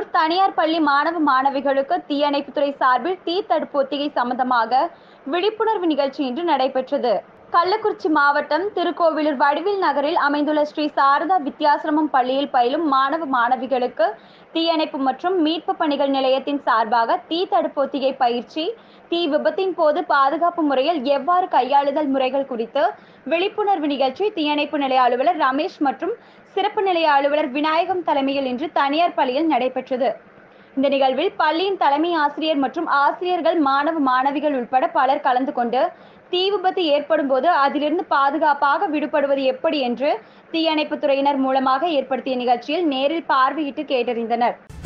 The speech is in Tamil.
திருக்கோவிலூர் தனியார் பள்ளி மாணவ மாணவிகளுக்கு தீயணைப்புத்துறை சார்பில் தீ தடுப்பு ஒத்திகை சம்பந்தமாக விழிப்புணர்வு நிகழ்ச்சி இன்று நடைபெற்றது கள்ளக்குறிச்சி மாவட்டம் திருக்கோவிலூர் வடிவில் நகரில் அமைந்துள்ள ஸ்ரீ சாரதா வித்யாசிரமம் பள்ளியில் பயிலும் மாணவ மாணவிகளுக்கு தீயணைப்பு மற்றும் மீட்பு பணிகள் நிலையத்தின் சார்பாக தீ தடுப்பு ஒத்திகை பயிற்சி தீ விபத்தின் போது பாதுகாப்பு முறையில் எவ்வாறு கையாளுதல் முறைகள் குறித்து விழிப்புணர்வு நிகழ்ச்சி தீயணைப்பு நிலைய அலுவலர் ரமேஷ் மற்றும் சிறப்பு நிலைய அலுவலர் விநாயகம் தலைமையில் இன்று தனியார் பள்ளியில் நடைபெற்றது இந்த நிகழ்வில் பள்ளியின் தலைமை ஆசிரியர் மற்றும் ஆசிரியர்கள் மாணவ மாணவிகள் உட்பட பலர் கலந்து கொண்டு தீ விபத்து ஏற்படும் போது அதிலிருந்து பாதுகாப்பாக விடுபடுவது எப்படி என்று தீயணைப்புத் துறையினர் மூலமாக ஏற்படுத்திய நிகழ்ச்சியில் நேரில் பார்வையிட்டு கேட்டறிந்தனர்